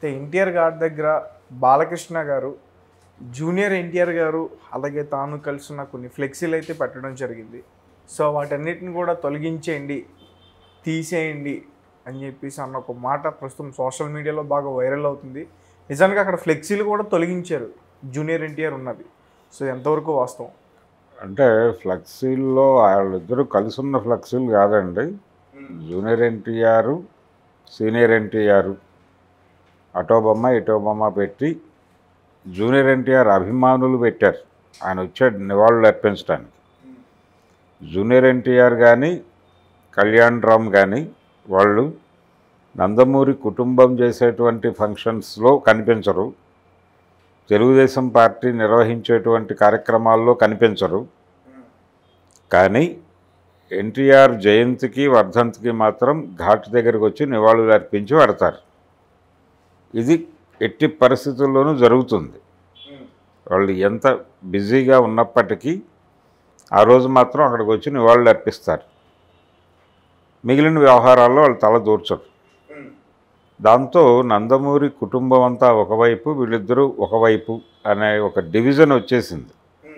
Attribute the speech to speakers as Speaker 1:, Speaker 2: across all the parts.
Speaker 1: అయితే ఎన్టీఆర్ గారి దగ్గర బాలకృష్ణ గారు జూనియర్ ఎన్టీఆర్ గారు అలాగే తాను కలిసిన కొన్ని ఫ్లెక్సీలు అయితే పెట్టడం జరిగింది సో వాటన్నిటిని కూడా తొలగించేయండి తీసేయండి అని చెప్పేసి అన్న ఒక మాట ప్రస్తుతం సోషల్ మీడియాలో బాగా వైరల్ అవుతుంది నిజానికి అక్కడ ఫ్లెక్సీలు కూడా తొలగించారు జూనియర్ ఎన్టీఆర్ ఉన్నది సో ఎంతవరకు వాస్తవం
Speaker 2: అంటే ఫ్లెక్సీల్లో వాళ్ళిద్దరూ కలిసి ఉన్న ఫ్లెక్సీలు కాదండి జూనియర్ ఎన్టీఆర్ సీనియర్ ఎన్టీఆర్ అటో బొమ్మ ఇటో బొమ్మ పెట్టి జూనియర్ ఎన్టీఆర్ అభిమానులు పెట్టారు ఆయన వచ్చాడు నివాళులు అర్పించడానికి జూనియర్ ఎన్టీఆర్ కానీ కళ్యాణ్ రామ్ కానీ వాళ్ళు నందమూరి కుటుంబం చేసేటువంటి ఫంక్షన్స్లో కనిపించరు తెలుగుదేశం పార్టీ నిర్వహించేటువంటి కార్యక్రమాల్లో కనిపించరు కానీ ఎన్టీఆర్ జయంతికి వర్ధంతికి మాత్రం ఘాట్ దగ్గరికి వచ్చి నివాళులు అర్పించి పెడతారు ఇది ఎట్టి పరిస్థితుల్లోనూ జరుగుతుంది వాళ్ళు ఎంత బిజీగా ఉన్నప్పటికీ ఆ రోజు మాత్రం అక్కడికి వచ్చి నివాళులు అర్పిస్తారు మిగిలిన వ్యవహారాల్లో వాళ్ళు తల దూర్చరు దాంతో నందమూరి కుటుంబం అంతా ఒకవైపు వీళ్ళిద్దరూ ఒకవైపు అనే ఒక డివిజన్ వచ్చేసింది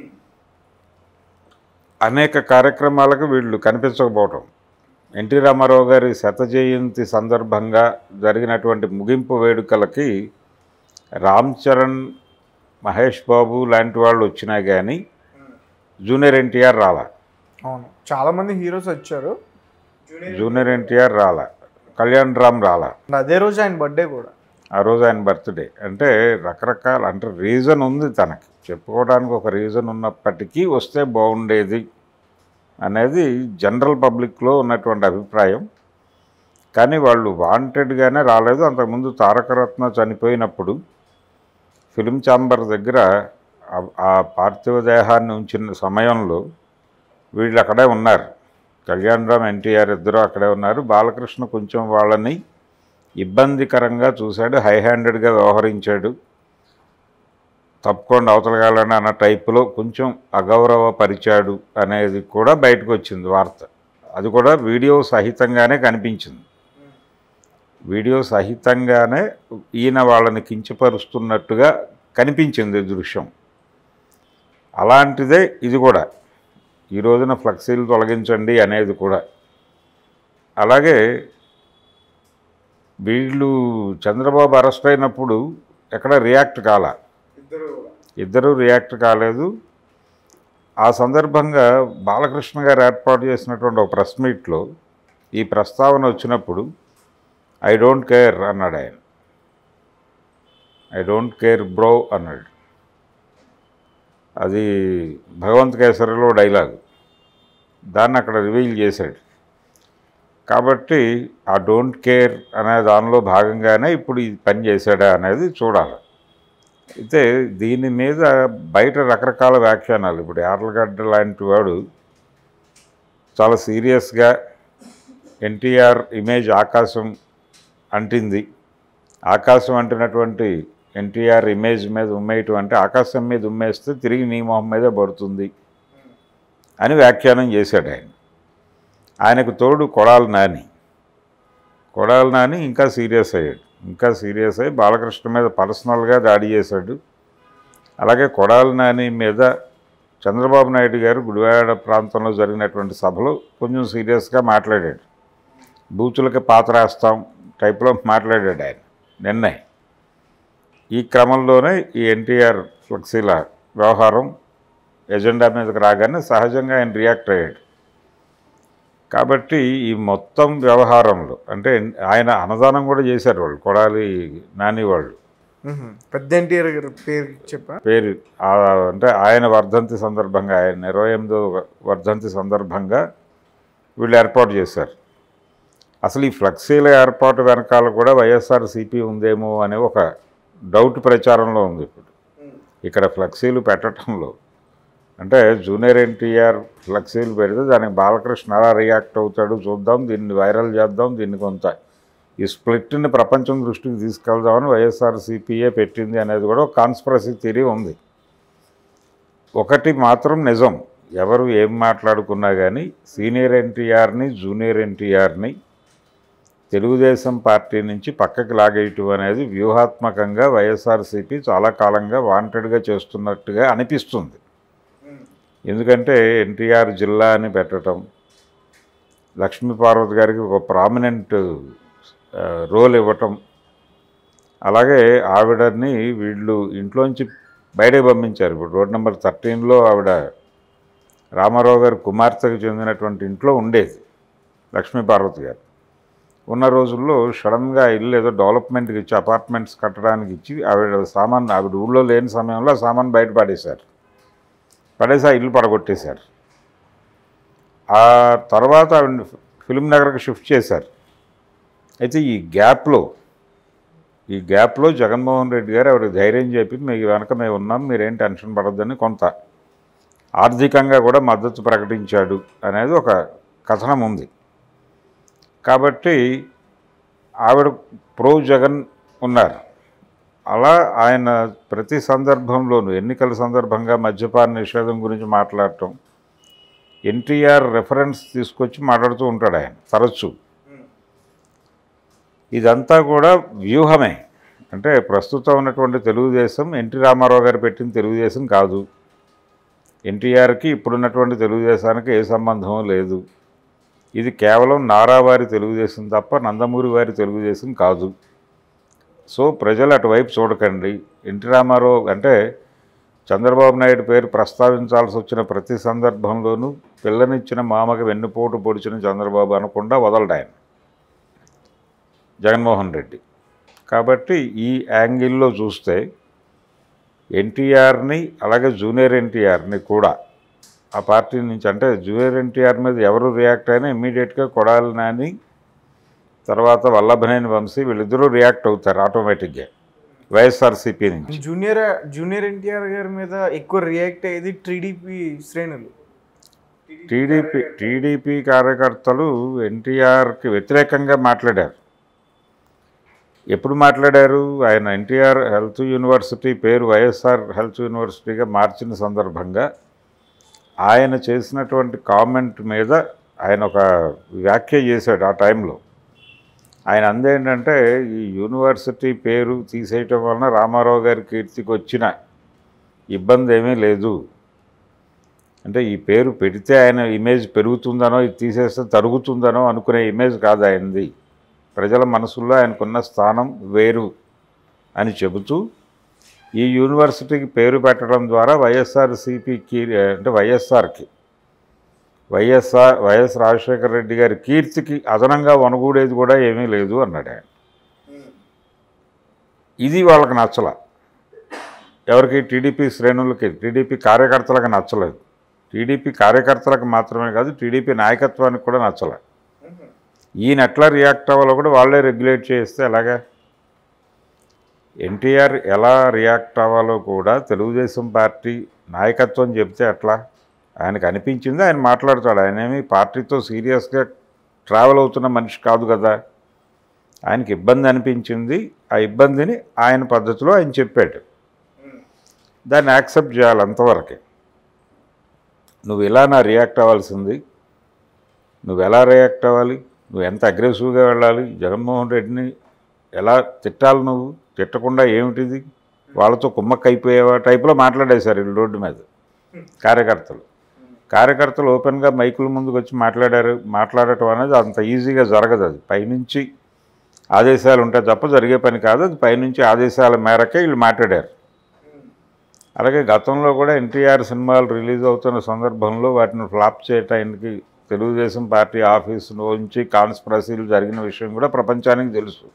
Speaker 2: అనేక కార్యక్రమాలకు వీళ్ళు కనిపించకపోవటం ఎన్టీ రామారావు గారి శత జయంతి సందర్భంగా జరిగినటువంటి ముగింపు వేడుకలకి రామ్ చరణ్ మహేష్ బాబు లాంటి వాళ్ళు వచ్చినా కానీ జూనియర్ ఎన్టీఆర్ రాలా
Speaker 1: అవును చాలామంది హీరోస్ వచ్చారు
Speaker 2: జూనియర్ ఎన్టీఆర్ రాలా కళ్యాణ్ రామ్ రాలా
Speaker 1: And అదే రోజు ఆయన బర్త్డే కూడా
Speaker 2: ఆ రోజు ఆయన బర్త్డే అంటే రకరకాల అంటే రీజన్ ఉంది తనకి చెప్పుకోవడానికి ఒక రీజన్ ఉన్నప్పటికీ వస్తే బాగుండేది అనేది జనరల్ పబ్లిక్లో ఉన్నటువంటి అభిప్రాయం కానీ వాళ్ళు వాంటెడ్గానే రాలేదు అంతకుముందు తారకరత్న చనిపోయినప్పుడు ఫిలిం ఛాంబర్ దగ్గర ఆ- ఆ పార్థివ దేహాన్ని ఉంచిన సమయంలో వీళ్ళు అక్కడే ఉన్నారు కళ్యాణ్ రామ్ ఎన్టీఆర్ ఇద్దరు అక్కడే ఉన్నారు బాలకృష్ణ కొంచెం వాళ్ళని ఇబ్బందికరంగా చూశాడు హై హ్యాండెడ్గా వ్యవహరించాడు తప్పుకోండి అవతలగాలని అన్న టైపులో కొంచెం అగౌరవపరిచాడు అనేది కూడా బయటకు వచ్చింది వార్త అది కూడా వీడియో సహితంగానే కనిపించింది వీడియో సహితంగానే ఈయన వాళ్ళని కించపరుస్తున్నట్టుగా కనిపించింది ఈ దృశ్యం అలాంటిదే ఇది కూడా ఈ రోజున ఫ్లెక్సీలు తొలగించండి అనేది కూడా అలాగే వీళ్ళు చంద్రబాబు అరెస్ట్ అయినప్పుడు ఎక్కడ రియాక్ట్ కాల ఇద్దరు రియాక్ట్ కాలేదు ఆ సందర్భంగా బాలకృష్ణ గారు ఏర్పాటు చేసినటువంటి ఒక ప్రెస్ మీట్లో ఈ ప్రస్తావన వచ్చినప్పుడు ఐ డోంట్ కేర్ అన్నాడు ఆయన ఐ డోంట్ కేర్ బ్రో అన్నాడు అది భగవంత్ కేసరిలో డైలాగ్ దాన్ని అక్కడ రివీల్ చేశాడు కాబట్టి ఆ డోంట్ కేర్ అనే దానిలో భాగంగానే ఇప్పుడు ఈ పని చేశాడా అనేది చూడాలి అయితే దీని మీద బయట రకరకాల వ్యాఖ్యానాలు ఇప్పుడు యార్లగడ్డ లాంటి వాడు చాలా సీరియస్గా ఎన్టీఆర్ ఇమేజ్ ఆకాశం అంటింది ఆకాశం అంటినటువంటి ఎన్టీఆర్ ఇమేజ్ మీద ఉమ్మేయటం అంటే ఆకాశం మీద ఉమ్మేస్తే తిరిగి నీ మొహం మీదే పడుతుంది అని వ్యాఖ్యానం చేశాడు ఆయన ఆయనకు తోడు కొడాలి నాని కొడాలి నాని ఇంకా సీరియస్ అయ్యాడు ఇంకా సీరియస్ అయ్యి బాలకృష్ణ మీద పర్సనల్గా దాడి చేశాడు అలాగే కొడాలి నాని మీద చంద్రబాబు నాయుడు గారు గుడివాడ ప్రాంతంలో జరిగినటువంటి సభలో కొంచెం సీరియస్గా మాట్లాడాడు బూతులకి పాత్ర వేస్తాం టైప్లో మాట్లాడాడు ఆయన నిన్నే ఈ క్రమంలోనే ఈ ఎన్టీఆర్ ఫ్లెక్సీల వ్యవహారం ఎజెండా మీదకి రాగానే సహజంగా ఆయన రియాక్ట్ అయ్యాడు కాబట్టి ఈ మొత్తం వ్యవహారంలో అంటే ఆయన అన్నదానం కూడా చేశారు వాళ్ళు కొడాలి నాని వాళ్ళు
Speaker 1: మ్మ్. పెద్ద ఎన్టీఆర్ గారి పేరు చెప్పా
Speaker 2: పేరు ఆ- అంటే ఆయన వర్ధంతి సందర్భంగా ఆయన ఇరవై ఎనిమిదో వర్ధంతి సందర్భంగా వీళ్ళు ఏర్పాటు చేశారు అసలు ఈ ఫ్లెక్సీల ఏర్పాటు వెనకాల కూడా వైఎస్ఆర్సీపీ ఉందేమో అనే ఒక డౌట్ ప్రచారంలో ఉంది ఇప్పుడు ఇక్కడ ఫ్లెక్సీలు పెట్టడంలో అంటే జూనియర్ ఎన్టీఆర్ ఫ్లెక్సీలు పెడితే దానికి బాలకృష్ణ ఎలా రియాక్ట్ అవుతాడు చూద్దాం దీన్ని వైరల్ చేద్దాం దీన్ని కొంత ఈ స్ప్లిట్ని ప్రపంచం దృష్టికి తీసుకెళ్దామని వైఎస్ఆర్సీపీఏ పెట్టింది అనేది కూడా ఒక కాన్స్పరసీ థియరీ ఉంది ఒకటి మాత్రం నిజం ఎవరు ఏం మాట్లాడుకున్నా కానీ సీనియర్ ఎన్టీఆర్ని జూనియర్ ఎన్టీఆర్ని తెలుగుదేశం పార్టీ నుంచి పక్కకి లాగేయటం అనేది వ్యూహాత్మకంగా వైఎస్ఆర్సీపీ చాలా కాలంగా వాంటెడ్గా చేస్తున్నట్టుగా అనిపిస్తుంది ఎందుకంటే ఎన్టీఆర్ జిల్లా అని పెట్టడం లక్ష్మీపార్వతి గారికి ఒక ప్రామినెంట్ రోల్ ఇవ్వటం అలాగే ఆవిడని వీళ్ళు ఇంట్లోంచి బయటకు పంపించారు ఇప్పుడు రోడ్ నెంబర్ థర్టీన్లో ఆవిడ రామారావు గారి కుమార్తెకు చెందినటువంటి ఇంట్లో ఉండేది లక్ష్మీపార్వతి గారు ఉన్న రోజుల్లో సడన్గా ఆ ఇల్లు ఏదో డెవలప్మెంట్కి ఇచ్చి అపార్ట్మెంట్స్ కట్టడానికి ఇచ్చి ఆవిడ సామాన్ ఆవిడ ఊళ్ళో లేని సమయంలో ఆ సామాన్ బయట పడేశారు పడేసి ఆ ఇల్లు పడగొట్టేశారు ఆ తర్వాత ఆవిడ ఫిలిం నగర్కి షిఫ్ట్ చేశారు అయితే ఈ గ్యాప్లో ఈ గ్యాప్లో జగన్మోహన్ రెడ్డి గారు ఆవిడకి ధైర్యం చెప్పి మీకు వెనక మేము ఉన్నాం మీరేం టెన్షన్ పడొద్దని కొంత ఆర్థికంగా కూడా మద్దతు ప్రకటించాడు అనేది ఒక కథనం ఉంది కాబట్టి ఆవిడ ప్రో జగన్ ఉన్నారు అలా ఆయన ప్రతి సందర్భంలోనూ ఎన్నికల సందర్భంగా మద్యపాన నిషేధం గురించి మాట్లాడటం ఎన్టీఆర్ రెఫరెన్స్ తీసుకొచ్చి మాట్లాడుతూ ఉంటాడు ఆయన తరచు ఇదంతా కూడా వ్యూహమే అంటే ప్రస్తుతం ఉన్నటువంటి తెలుగుదేశం ఎన్టీ రామారావు గారు పెట్టిన తెలుగుదేశం కాదు ఎన్టీఆర్కి ఇప్పుడున్నటువంటి తెలుగుదేశానికి ఏ సంబంధం లేదు ఇది కేవలం నారావారి తెలుగుదేశం తప్ప నందమూరి వారి తెలుగుదేశం కాదు సో ప్రజలు అటువైపు చూడకండి ఎన్టీ రామారావు అంటే చంద్రబాబు నాయుడు పేరు ప్రస్తావించాల్సి వచ్చిన ప్రతి సందర్భంలోనూ పిల్లనిచ్చిన మామకి వెన్నుపోటు పొడిచిన చంద్రబాబు అనకుండా వదలడు ఆయన జగన్మోహన్ రెడ్డి కాబట్టి ఈ యాంగిల్లో చూస్తే ఎన్టీఆర్ని అలాగే జూనియర్ ఎన్టీఆర్ని కూడా ఆ పార్టీ నుంచి అంటే జూనియర్ ఎన్టీఆర్ మీద ఎవరు రియాక్ట్ అయినా ఇమ్మీడియట్గా కొడాలి నాని తర్వాత వల్లభనేని వంశీ వీళ్ళిద్దరూ రియాక్ట్ అవుతారు ఆటోమేటిక్గా వైఎస్ఆర్సీపీ నుంచి
Speaker 1: జూనియర్ జూనియర్ ఎన్టీఆర్ గారి మీద ఎక్కువ రియాక్ట్ అయ్యేది టీడీపీ శ్రేణులు
Speaker 2: టీడీపీ టీడీపీ కార్యకర్తలు ఎన్టీఆర్కి వ్యతిరేకంగా మాట్లాడారు ఎప్పుడు మాట్లాడారు ఆయన ఎన్టీఆర్ హెల్త్ యూనివర్సిటీ పేరు వైఎస్ఆర్ హెల్త్ యూనివర్సిటీగా మార్చిన సందర్భంగా ఆయన చేసినటువంటి కామెంట్ మీద ఆయన ఒక వ్యాఖ్య చేశాడు ఆ టైంలో ఆయన అందేంటంటే ఈ యూనివర్సిటీ పేరు తీసేయటం వలన రామారావు గారి కీర్తికి వచ్చిన ఇబ్బంది ఏమీ లేదు అంటే ఈ పేరు పెడితే ఆయన ఇమేజ్ పెరుగుతుందనో ఇది తీసేస్తే తరుగుతుందనో అనుకునే ఇమేజ్ కాదు ఆయనది ప్రజల మనసుల్లో ఆయనకున్న స్థానం వేరు అని చెబుతూ ఈ యూనివర్సిటీకి పేరు పెట్టడం ద్వారా వైఎస్ఆర్సీపీకి అంటే వైఎస్ఆర్కి వైఎస్ఆర్ వైఎస్ రాజశేఖర రెడ్డి గారి కీర్తికి అదనంగా వనగూడేది కూడా ఏమీ లేదు అన్నాడు ఆయన ఇది వాళ్ళకి నచ్చల ఎవరికి టీడీపీ శ్రేణులకి టీడీపీ కార్యకర్తలకు నచ్చలేదు టీడీపీ కార్యకర్తలకు మాత్రమే కాదు టీడీపీ నాయకత్వానికి కూడా నచ్చలేదు ఈయన ఎట్లా రియాక్ట్ అవ్వాలో కూడా వాళ్ళే రెగ్యులేట్ చేస్తే ఎలాగా ఎన్టీఆర్ ఎలా రియాక్ట్ అవ్వాలో కూడా తెలుగుదేశం పార్టీ నాయకత్వం చెప్తే ఎట్లా ఆయనకు అనిపించింది ఆయన మాట్లాడతాడు ఆయన ఏమి పార్టీతో సీరియస్గా ట్రావెల్ అవుతున్న మనిషి కాదు కదా ఆయనకి ఇబ్బంది అనిపించింది ఆ ఇబ్బందిని ఆయన పద్ధతిలో ఆయన చెప్పాడు దాన్ని యాక్సెప్ట్ చేయాలి అంతవరకే నువ్వు ఇలా నా రియాక్ట్ అవ్వాల్సింది నువ్వు ఎలా రియాక్ట్ అవ్వాలి నువ్వు ఎంత అగ్రెసివ్గా వెళ్ళాలి జగన్మోహన్ రెడ్డిని ఎలా తిట్టాలి నువ్వు తిట్టకుండా ఏమిటిది వాళ్ళతో కుమ్మక్క అయిపోయేవా టైప్లో మాట్లాడేశారు వీళ్ళు రోడ్డు మీద కార్యకర్తలు కార్యకర్తలు ఓపెన్గా మైకుల ముందుకు వచ్చి మాట్లాడారు మాట్లాడటం అనేది అంత ఈజీగా జరగదు అది పైనుంచి ఆదేశాలు ఉంటాయి తప్ప జరిగే పని కాదు అది పైనుంచి ఆదేశాల మేరకే వీళ్ళు మాట్లాడారు అలాగే గతంలో కూడా ఎన్టీఆర్ సినిమాలు రిలీజ్ అవుతున్న సందర్భంలో వాటిని ఫ్లాప్ చేయటానికి తెలుగుదేశం పార్టీ ఆఫీసు నుంచి కాన్స్పరసీలు జరిగిన విషయం కూడా ప్రపంచానికి తెలుసు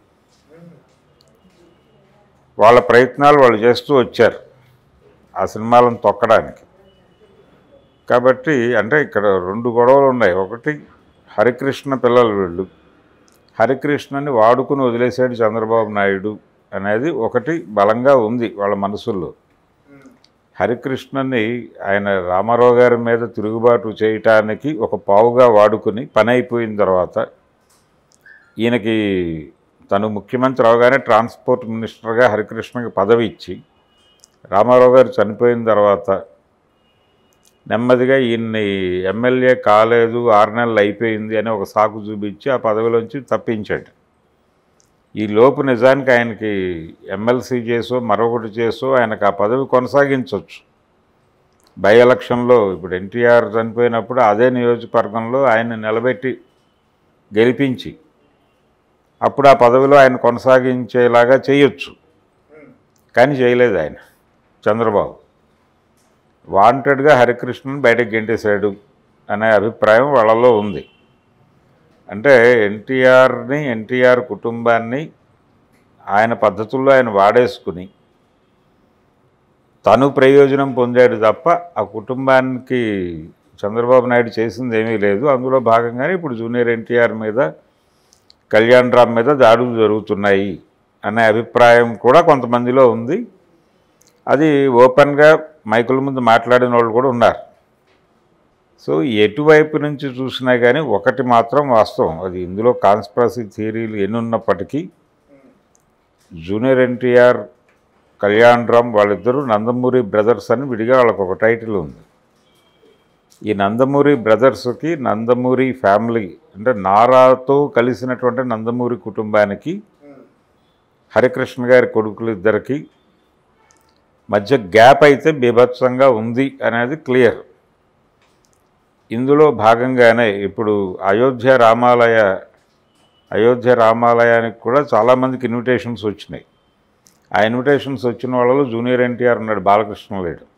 Speaker 2: వాళ్ళ ప్రయత్నాలు వాళ్ళు చేస్తూ వచ్చారు ఆ సినిమాలను తొక్కడానికి కాబట్టి అంటే ఇక్కడ రెండు గొడవలు ఉన్నాయి ఒకటి హరికృష్ణ పిల్లలు వీళ్ళు హరికృష్ణని వాడుకుని వదిలేసాడు చంద్రబాబు నాయుడు అనేది ఒకటి బలంగా ఉంది వాళ్ళ మనసుల్లో హరికృష్ణని ఆయన రామారావు గారి మీద తిరుగుబాటు చేయటానికి ఒక పావుగా వాడుకుని పని అయిపోయిన తర్వాత ఈయనకి తను ముఖ్యమంత్రి అవగానే ట్రాన్స్పోర్ట్ మినిస్టర్గా హరికృష్ణకి పదవి ఇచ్చి రామారావు గారు చనిపోయిన తర్వాత నెమ్మదిగా ఈయన్ని ఎమ్మెల్యే కాలేదు ఆరు నెలలు అయిపోయింది అని ఒక సాకు చూపించి ఆ పదవిలోంచి తప్పించాడు ఈ లోపు నిజానికి ఆయనకి ఎమ్మెల్సీ చేసో మరొకటి చేసో ఆయనకు ఆ పదవి కొనసాగించవచ్చు బై ఎలక్షన్లో ఇప్పుడు ఎన్టీఆర్ చనిపోయినప్పుడు అదే నియోజకవర్గంలో ఆయన నిలబెట్టి గెలిపించి అప్పుడు ఆ పదవిలో ఆయన కొనసాగించేలాగా చేయొచ్చు కానీ చేయలేదు ఆయన చంద్రబాబు వాంటెడ్గా హరికృష్ణన్ బయటకు గెంటేశాడు అనే అభిప్రాయం వాళ్ళలో ఉంది అంటే ఎన్టీఆర్ని ఎన్టీఆర్ కుటుంబాన్ని ఆయన పద్ధతుల్లో ఆయన వాడేసుకుని తను ప్రయోజనం పొందాడు తప్ప ఆ కుటుంబానికి చంద్రబాబు నాయుడు చేసింది ఏమీ లేదు అందులో భాగంగానే ఇప్పుడు జూనియర్ ఎన్టీఆర్ మీద కళ్యాణ్ రామ్ మీద దాడులు జరుగుతున్నాయి అనే అభిప్రాయం కూడా కొంతమందిలో ఉంది అది ఓపెన్గా మైకుల ముందు మాట్లాడిన వాళ్ళు కూడా ఉన్నారు సో ఎటువైపు నుంచి చూసినా కానీ ఒకటి మాత్రం వాస్తవం అది ఇందులో కాన్స్పరసీ థియరీలు ఎన్ని ఉన్నప్పటికీ జూనియర్ ఎన్టీఆర్ కళ్యాణ్ రామ్ వాళ్ళిద్దరూ నందమూరి బ్రదర్స్ అని విడిగా వాళ్ళకు ఒక టైటిల్ ఉంది ఈ నందమూరి బ్రదర్స్కి నందమూరి ఫ్యామిలీ అంటే నారాతో కలిసినటువంటి నందమూరి కుటుంబానికి హరికృష్ణ గారి కొడుకులు ఇద్దరికి మధ్య గ్యాప్ అయితే బీభత్సంగా ఉంది అనేది క్లియర్ ఇందులో భాగంగానే ఇప్పుడు అయోధ్య రామాలయ అయోధ్య రామాలయానికి కూడా చాలామందికి ఇన్విటేషన్స్ వచ్చినాయి ఆ ఇన్విటేషన్స్ వచ్చిన వాళ్ళలో జూనియర్ ఎన్టీఆర్ ఉన్నాడు బాలకృష్ణ లేడు